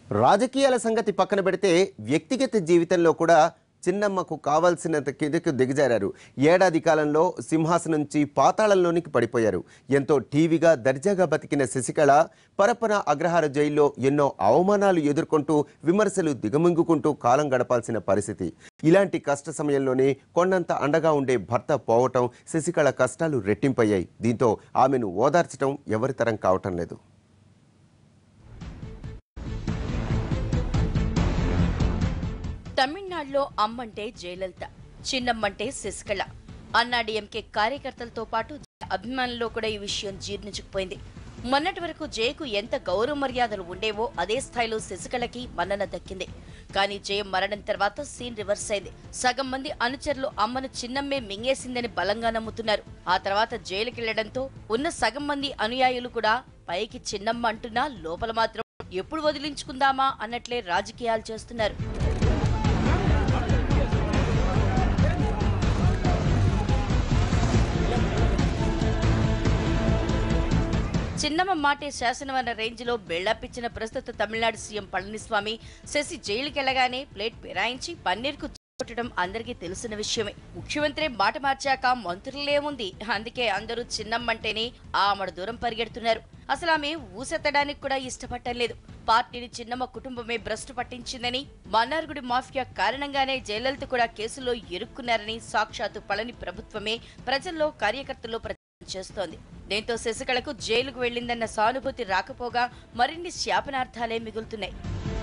రాజకీయాల సంగతి పక్కన పెడితే వ్యక్తిగత జీవితంలో కూడా చిన్నమ్మకు కావాల్సినంత కిందకు దిగజారారు ఏడాది కాలంలో సింహాసనం నుంచి పాతాళంలోనికి పడిపోయారు ఎంతో టీవీగా దర్జాగా బతికిన శశికళ పరపన అగ్రహార జైల్లో ఎన్నో అవమానాలు ఎదుర్కొంటూ విమర్శలు దిగమింగుకుంటూ కాలం గడపాల్సిన పరిస్థితి ఇలాంటి కష్ట సమయంలోనే కొండంత అండగా ఉండే భర్త పోవటం శశికళ కష్టాలు రెట్టింపయ్యాయి దీంతో ఆమెను ఓదార్చడం ఎవరితరం కావటం లేదు తమిళనాడులో అమ్మంటే జయలలిత చిన్నమ్మంటే శశికళ అన్నాడీఎంకే కార్యకర్తలతో పాటు అభిమానుల్లో కూడా ఈ విషయం జీర్ణించుకుపోయింది మొన్నటి వరకు జయకు ఎంత గౌరవ మర్యాదలు ఉండేవో అదే స్థాయిలో శశికళకి మన్నన దక్కింది కానీ జయ మరణం తర్వాత సీన్ రివర్స్ అయింది సగం మంది అనుచరులు అమ్మను చిన్నమ్మే మింగేసిందని బలంగా నమ్ముతున్నారు ఆ తర్వాత జైలుకెళ్లడంతో ఉన్న సగం మంది అనుయాయులు కూడా పైకి చిన్నమ్మ అంటున్నా లోపల మాత్రం ఎప్పుడు వదిలించుకుందామా అన్నట్లే రాజకీయాలు చేస్తున్నారు చిన్నమ్మ మాటే శాసనం అన్న రేంజ్ లో బిల్డప్ ఇచ్చిన ప్రస్తుత తమిళనాడు సీఎం పళనిస్వామి శశి జైలుకెళ్లగానే ప్లేట్ ఫిరాయించి పన్నీర్కు కొట్టడం అందరికీ తెలిసిన విషయమే ముఖ్యమంత్రి మాట మార్చాక మంత్రులేముంది అందుకే అందరూ చిన్నమ్మంటేనే ఆమడ దూరం పరిగెడుతున్నారు అసలు ఆమె ఊసెత్తడానికి కూడా ఇష్టపడటం లేదు పార్టీని చిన్నమ్మ కుటుంబమే భ్రష్టు పట్టించిందని మన్నార్గుడి మాఫియా కారణంగానే జయలలిత కూడా కేసులో ఇరుక్కున్నారని సాక్షాత్తు పళని ప్రభుత్వమే ప్రజల్లో కార్యకర్తల్లో ప్రచారం చేస్తోంది దీంతో శశికళకు జైలుకు వెళ్లిందన్న సానుభూతి రాకపోగా మరిన్ని శాపనార్థాలే మిగులుతున్నాయి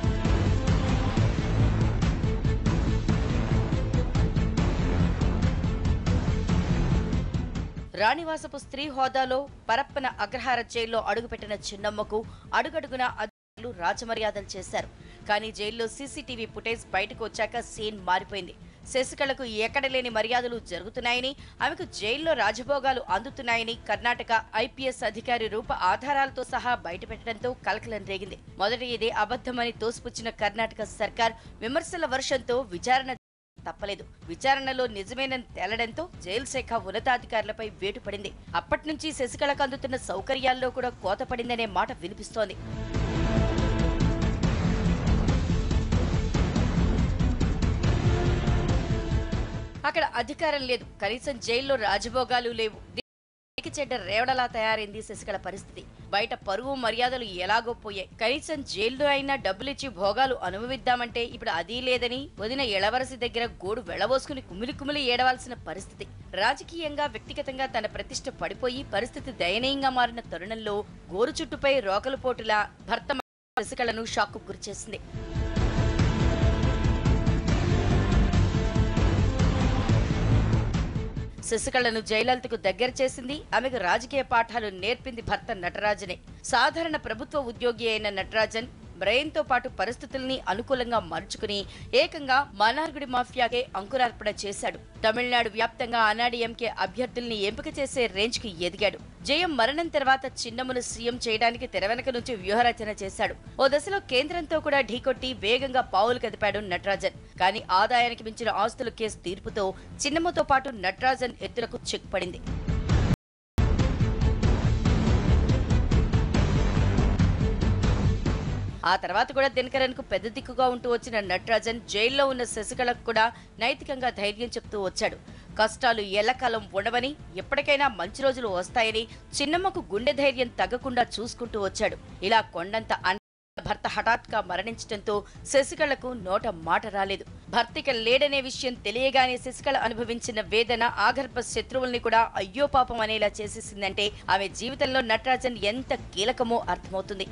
రాణివాసపు స్త్రీ హోదాలో పరప్పన అగ్రహార జైల్లో అడుగుపెట్టిన చిన్నమ్మకు అడుగడుగున అధికారులు రాజమర్యాదలు చేశారు కానీ జైల్లో సీసీటీవీ ఫుటేజ్ బయటకు వచ్చాక సీన్ మారిపోయింది శశికళకు ఎక్కడ లేని మర్యాదలు జరుగుతున్నాయని ఆమెకు జైల్లో రాజభోగాలు అందుతున్నాయని కర్ణాటక ఐపీఎస్ అధికారి రూప ఆధారాలతో సహా బయటపెట్టడంతో కలకలం రేగింది మొదట ఇదే అబద్ధమని తోసిపుచ్చిన కర్ణాటక సర్కార్ విమర్శల వర్షంతో విచారణ తప్పలేదు విచారణలో నిజమేనని తేలడంతో జైలు శాఖ ఉన్నతాధికారులపై వేటు పడింది అప్పటి నుంచి శశికళకు అందుతున్న సౌకర్యాల్లో కూడా కోత పడిందనే మాట వినిపిస్తోంది అక్కడ అధికారం లేదు కనీసం జైల్లో రాజభోగాలు లేవు దీనికి చెడ్డ రేవడలా తయారైంది శశికళ పరిస్థితి బయట పరువు మర్యాదలు ఎలాగో పోయాయి కనీసం జైల్లో అయినా డబ్బులిచ్చి భోగాలు అనుభవిద్దామంటే ఇప్పుడు అది లేదని వదిన ఎళవరసి దగ్గర గోడు వెళ్లబోసుకుని కుమిలి కుమిలి ఏడవాల్సిన పరిస్థితి రాజకీయంగా వ్యక్తిగతంగా తన ప్రతిష్ట పడిపోయి పరిస్థితి దయనీయంగా మారిన తరుణంలో గోరు చుట్టుపై రోకలు పోటులా భర్త శశికళను షాక్కు గురిచేసింది శశికళను జయలలితకు దగ్గర చేసింది ఆమెకు రాజకీయ పాఠాలు నేర్పింది భర్త నటరాజనే సాధారణ ప్రభుత్వ ఉద్యోగి అయిన నటరాజన్ బ్రెయిన్ తో పాటు పరిస్థితుల్ని అనుకూలంగా మలుచుకుని ఏకంగా మనార్గుడి మాఫియాకే అంకురార్పణ చేశాడు తమిళనాడు వ్యాప్తంగా అనాడీఎంకే అభ్యర్థుల్ని ఎంపిక చేసే రేంజ్ కి ఎదిగాడు జయం మరణం తర్వాత చిన్నమ్మను సీఎం చేయడానికి తెరవెనక నుంచి వ్యూహరచన చేశాడు ఓ దశలో కేంద్రంతో కూడా ఢీకొట్టి వేగంగా పావులు కదిపాడు నటరాజన్ కానీ ఆదాయానికి మించిన ఆస్తుల కేసు తీర్పుతో చిన్నమ్మతో పాటు నటరాజన్ ఎత్తులకు చెక్ పడింది ఆ తర్వాత కూడా దినకరన్ కు పెద్ద దిక్కుగా ఉంటూ వచ్చిన నటరాజన్ జైల్లో ఉన్న శశికళకు కూడా నైతికంగా ధైర్యం చెప్తూ వచ్చాడు కష్టాలు ఎల్లకాలం ఉండవని ఎప్పటికైనా మంచి రోజులు వస్తాయని చిన్నమ్మకు గుండె ధైర్యం తగ్గకుండా చూసుకుంటూ వచ్చాడు ఇలా కొండంత అన్న భర్త హఠాత్గా మరణించడంతో శశికళకు నోట మాట రాలేదు భర్తకి లేడనే విషయం తెలియగానే శశికళ అనుభవించిన వేదన ఆగర్భ శత్రువుల్ని కూడా అయ్యో పాపం అనేలా చేసేసిందంటే ఆమె జీవితంలో నటరాజన్ ఎంత కీలకమో అర్థమవుతుంది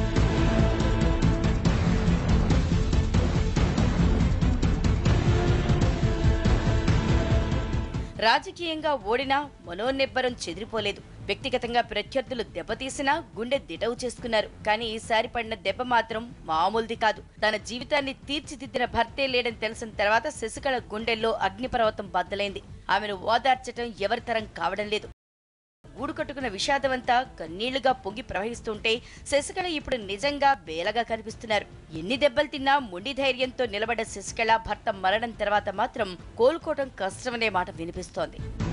రాజకీయంగా ఓడినా మనోనిబ్బరం చెదిరిపోలేదు వ్యక్తిగతంగా ప్రత్యర్థులు దెబ్బతీసినా గుండె దిటవు చేసుకున్నారు కానీ ఈసారి పడిన దెబ్బ మాత్రం మామూలుది కాదు తన జీవితాన్ని తీర్చిదిద్దిన భర్తే లేడని తెలిసిన తర్వాత శశికళ గుండెల్లో అగ్నిపర్వతం బద్దలైంది ఆమెను ఓదార్చటం ఎవరితరం కావడం లేదు గూడు కట్టుకున్న విషాదమంతా కన్నీళ్లుగా పొంగి ప్రవహిస్తుంటే శశికళ ఇప్పుడు నిజంగా బేలగా కనిపిస్తున్నారు ఎన్ని దెబ్బలు తిన్నా మొండి ధైర్యంతో నిలబడ్డ శశికళ భర్త మరణం తర్వాత మాత్రం కోలుకోవడం కష్టమనే మాట వినిపిస్తోంది